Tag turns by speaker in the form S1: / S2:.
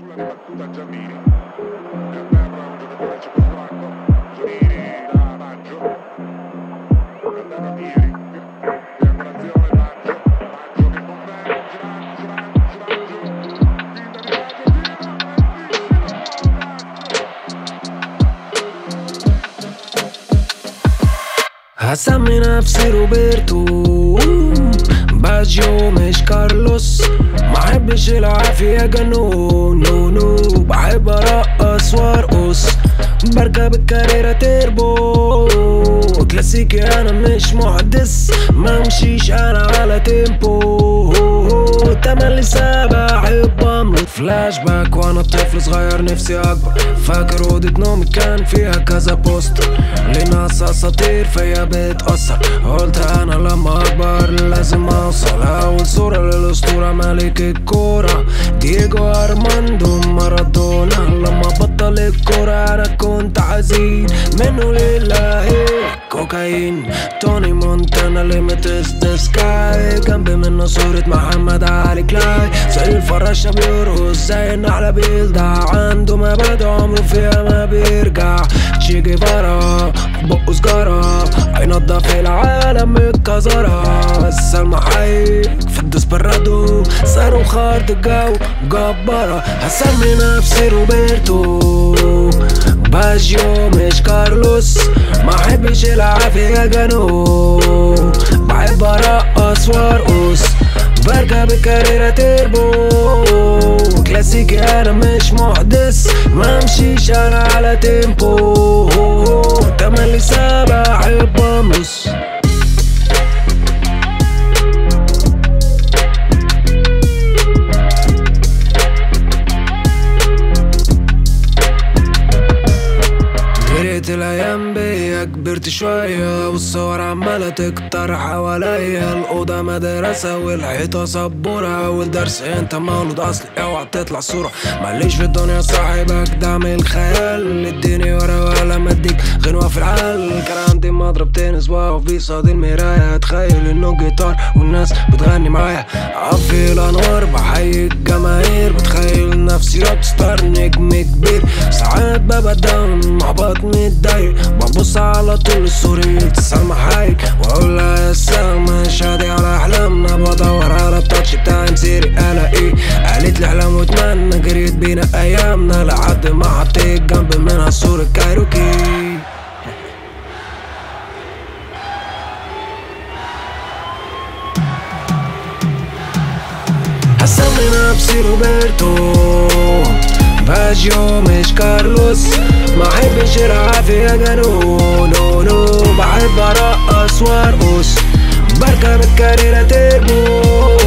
S1: sulla ribattuta Giannini per terra un giocatore cecoslovacco Giannini da Baggio per terra Pieri triangolazione Baggio Baggio che conferma Giraggio Giraggio finta di
S2: هسمي نفسي روبرتو باجيو مش كارلوس ما احبش العافية جنون نو نو بحب ارقص وارقص بركب الكاريرة تربو كلاسيكي انا مش محدث ما مشيش انا على تيمبو تملي سابع احب امرض فلاش باك وانا طفل صغير نفسي اكبر فاكر اوضة نومي كان فيها كذا بوستر لناس اساطير فيا بتأثر قلت انا لما اكبر لازم اوصل اول صورة للاسطورة ملك الكورة دييجو ارماندو مارادونا لما بطل الكورة انا كنت حزين منه لله كوكايين توني مونتانا ليميتس ذا سكاي جنبي منه صورة محمد علي كلاي زي الفراشة بيرقص زي النحلة بيلدع عنده مبادئ عمره فيها ما بيرجع تشي جيفارا بقه سجارة هينضف العالم من الكزارة السلمى حي في الدسبرادو صاروخ ارض الجو جبارة هسمي نفسي روبرتو باجيو مش كارلوس ما احبش العافية جنون بحب ارقص وارقص بركب الكاريرة تربو كلاسيكي انا مش محدث ما امشيش انا على تيمبو تملي سابع احب امرس جريت الايام بيا كبرت شوية والصور عمالة تكتر حواليا الأوضة مدرسة والحيطة سبورة والدرس انت مولود اصلي اوعى تطلع صورة ماليش في الدنيا صاحبك دعم الخيال اديني ورا ولا مديك غنوة في العال كان عندي مضرب تنس واقف بيصاد المراية اتخيل انه جيتار والناس بتغني معايا عفي الانوار بحيي الجماهير بتخيل نفسي روك ستار نجم كبير ساعات ببقى داون محبط متضايق ببص على طول الصورة سلمى حايك واقول لها يا سلمى شادي على احلامنا بدور على التاتش بتاع مسيري الاقيه قالت لي احلام واتمنى جريت بينا ايامنا لحد ما حطيت جنب منها صورة كايروكي هسمي نفسي روبرتو باجيو مش كارلوس ما احبش العافية جنون نو نو بحب ارقص وارقص بركب الكاريرة تربو